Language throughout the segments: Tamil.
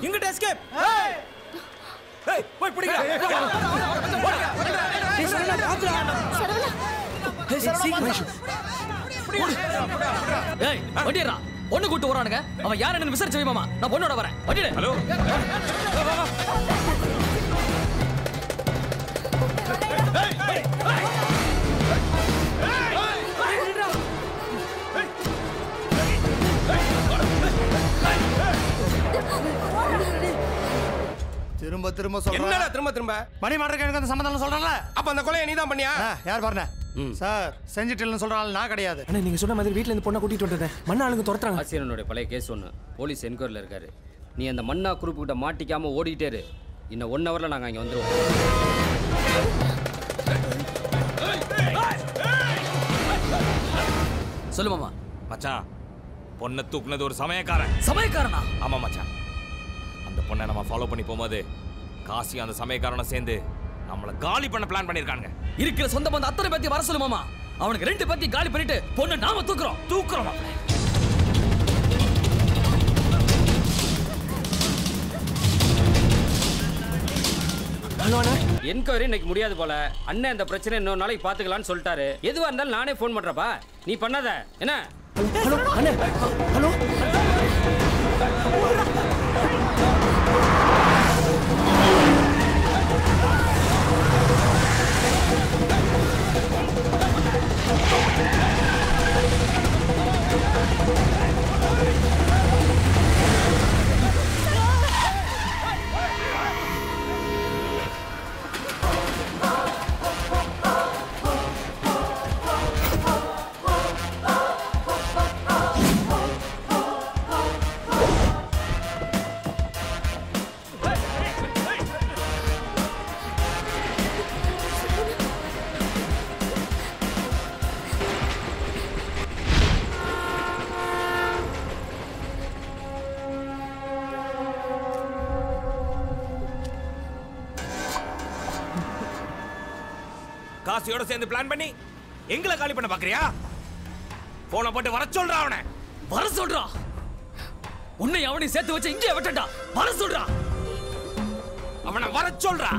இங்கிட்ட எஸ்கேப் ஏய் போய் பிடிங்க ஏய் வண்டியறா பொண்ணு கூட்டு வரானுங்க அவன் யார் என்ன விசாரிச்சு வைமாமா நான் பொண்ணோட வரேன் வண்டிடு ஹலோ திரும்ப திரும்ப சொல்றேன் என்னடா திரும்ப திரும்ப மணி மாட்டருக்கு எனக்கு அந்த சம்மந்தம் சொல்றேன்ல அப்ப அந்த கொலையை நீ தான் பண்ணியா ஆ, யார் பாருங்க சார் செஞ்சிட்டேன்னு சொல்ற ஆள் நான் கிடையாது அண்ணா நீங்க சொன்ன மாதிரி வீட்ல இருந்து பொண்ணை கூட்டிட்டு வந்துட்டேன் மண்ண ஆளுங்க துரத்துறாங்க ஆசிரியனுடைய பழைய கேஸ் ஒன்று போலீஸ் என்கொயரியில் இருக்காரு நீ அந்த மன்னா குரூப் கிட்ட மாட்டிக்காம ஓடிட்டே இரு இன்னும் ஒன் ஹவரில் நாங்கள் அங்கே வந்துருவோம் சொல்லு மாமா மச்சான் பொண்ணை தூக்குனது ஒரு சமயக்காரன் சமயக்காரனா ஆமா மச்சான் அந்த பொண்ணை நம்ம ஃபாலோ பண்ணி போகும்போது காசி அந்த சமயக்காரனை சேர்ந்து நம்மள காலி பண்ண பிளான் பண்ணிருக்காங்க இருக்கிற சொந்த பந்த அத்தனை பேத்தி வர சொல்லு மாமா அவனுக்கு ரெண்டு பேத்தி காலி பண்ணிட்டு பொண்ணு நாம தூக்குறோம் தூக்குறோம் மாப்ள. ஹலோ அண்ணா என்கொயரி இன்னைக்கு முடியாது போல அண்ணன் இந்த பிரச்சனை இன்னொரு நாளைக்கு பார்த்துக்கலாம்னு சொல்லிட்டாரு எதுவாக இருந்தாலும் நானே ஃபோன் பண்ணுறப்பா நீ பண்ணாத என்ன ஹலோ அண்ணே ஹலோ காசியோட சேர்ந்து பிளான் பண்ணி எங்களை காலி பண்ண பாக்குறியா போனை போட்டு வர சொல்றா அவனை வர சொல்றா உன்னை அவனை சேர்த்து வச்சு இங்கே விட்டா வர சொல்றா அவனை வர சொல்றா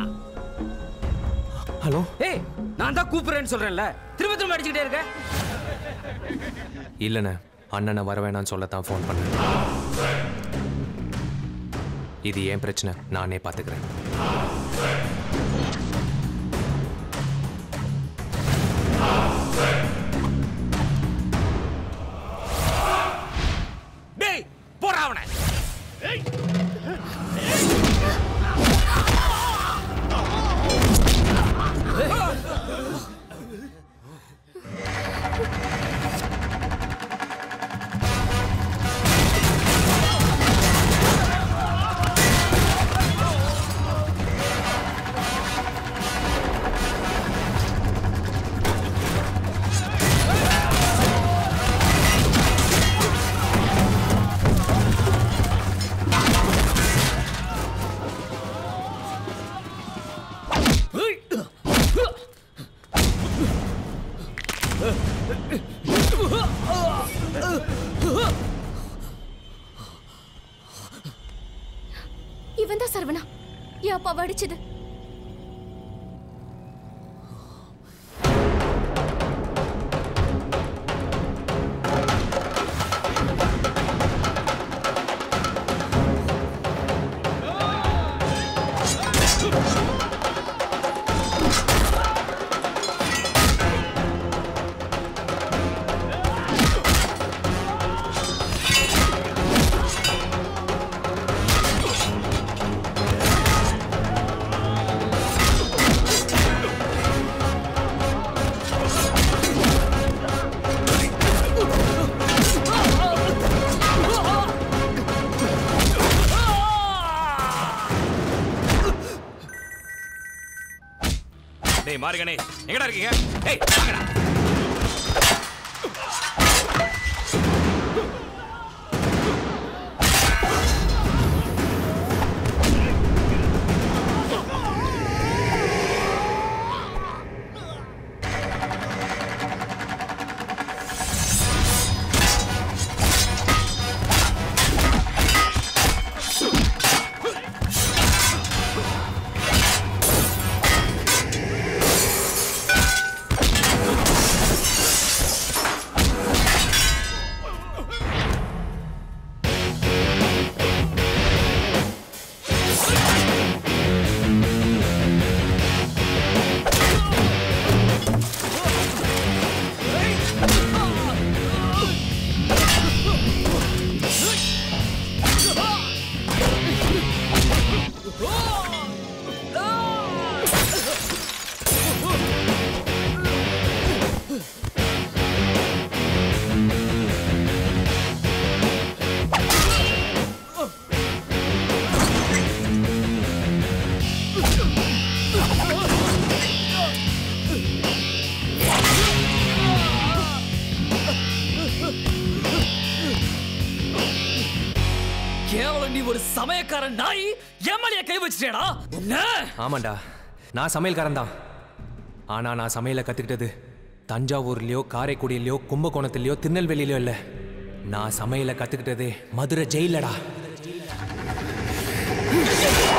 ஹலோ ஏய் நான் தான் கூப்பிடுறேன்னு சொல்கிறேன்ல திரும்ப திரும்ப அடிச்சுக்கிட்டே இருக்க இல்லைண்ணே அண்ணனை வர வேணாம்னு சொல்லத்தான் ஃபோன் பண்ணேன் இது ஏன் பிரச்சனை நானே பார்த்துக்கிறேன் டேய் போறா அவனை இவன் தான் சரவணா என் அப்பாவை அடிச்சது டேய் மாரிகனே எங்கடா இருக்கீங்க டேய் வாங்கடா நீ ஒரு சமயக்காரன் நாய் எம்எல்ஏ கை வச்சிட்டேடா என்ன ஆமாண்டா நான் சமையல்காரன் தான் ஆனால் நான் சமையலை கற்றுக்கிட்டது தஞ்சாவூர்லேயோ காரைக்குடியிலையோ கும்பகோணத்துலையோ திருநெல்வேலியிலையோ இல்லை நான் சமையலை கற்றுக்கிட்டதே மதுரை ஜெயிலடா